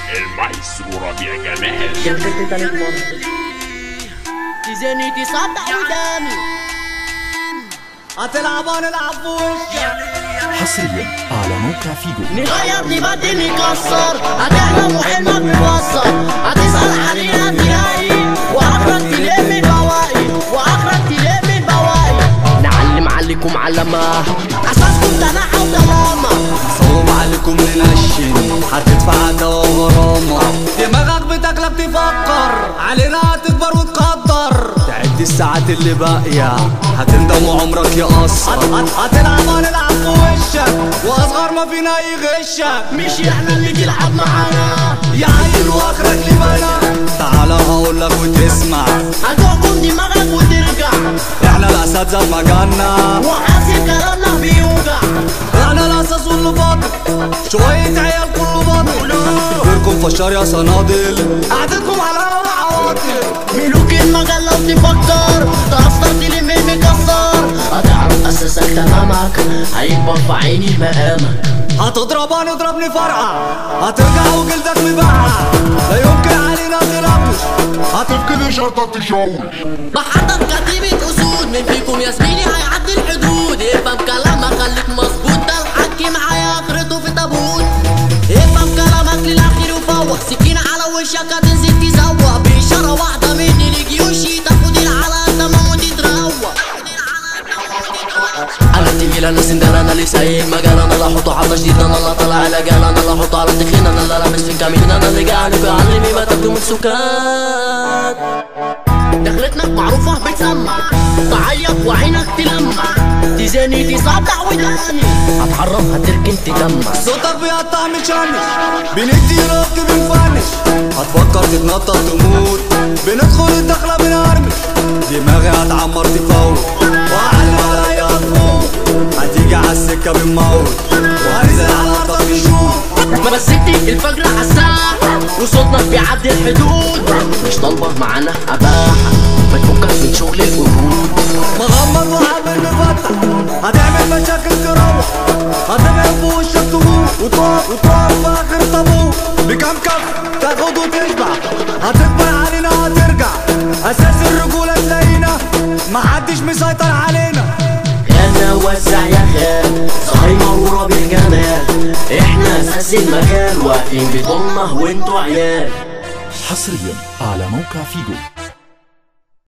المايسترو ربيع جمال جلدت تالت مرة تزني تصدع قدامي هتلعب هنلعب في وشك حصريا على موقع فيجو نغير نبدل نكسر هتحلم وحلمك بيوصل هتسأل علينا تلاقي واخرك تلم البواقي واخرك تلم البواقي نعلم عليكم علامة اساسكم تنحى وتلامة صوم عليكم ننشن هتدفع دوا غرامة دماغك بتغلب تفكر علينا هتكبر وتقدر تعد الساعات اللي باقية هتندم وعمرك يقصر هتلعب هنلعب في وشك واصغر ما فينا يغشك مش احنا اللي تلعب معانا يا عيل واخرك لبنا تعالى هقول لك وتسمع هتحكم دماغك وترجع احنا الاساتذه في مجالنا وحاسب كلامنا بيوجع احنا الاساس واللي باطل شوية عيال كله باطل غيركم فشار يا صنادل قعدتكم على عواطل ملوك المجال لو تفكر تأثر تلم المكسر هتعرف أساسك تمامك هيكبر في عيني مقامك هتضرب هنضربني فرقع هترجع وجلدك مبقع لا يمكن علينا تلبش هتفقد شرطة تشوش بحضر كتيبة أسود من فيكم يا زميلي هيعدي الحدود افهم كلامك خليك مظبوط ده الحكي معايا آخرته في تابوت افهم كلامك للأخير وفوق سكينة على وشك هتنزل تزوق بإشارة واحدة مني لجيوشي تاخد العلقة تمام وتتروق انا التقيل انا سندان انا اللي سايق مجال انا اللي احطه على جديد انا اللي طالع على جال انا اللي احطه على التخين انا اللي لابس في الكمين انا اللي قاعد علمي ما تبدو من سكات دخلتنا معروفة بتسمع تعيط وعينك تلمع تزاني تصدع وداني هتحرم هتركن تدمع صوتك بيقطع مشانش بندي رد بنفنش هتفكر تتنطط تموت بندخل الدخلة بنرمش دماغي هتعمر تفوت وعلى عليا هتموت هتيجي عالسكة بنموت وهنزل على ارضك نشوف مسكتي الفجر عالساعة وصوتنا بيعدي الحدود مش طالبة معانا أباحة ما تفكك من شغل القرود مغمض وعامل مفتح هتعمل مشاكل تروح هتبقى في وشك تموت وتقف وتقف في اخر طابور بكام كف تاخد وتشبع هتكبر علينا هترجع اساس الرجوله تلاقينا محدش مسيطر علينا انا وزع يا خال صايمة وربيع جمال احنا اساس المكان واقفين بضمة وانتوا عيال حصريا على موقع فيجو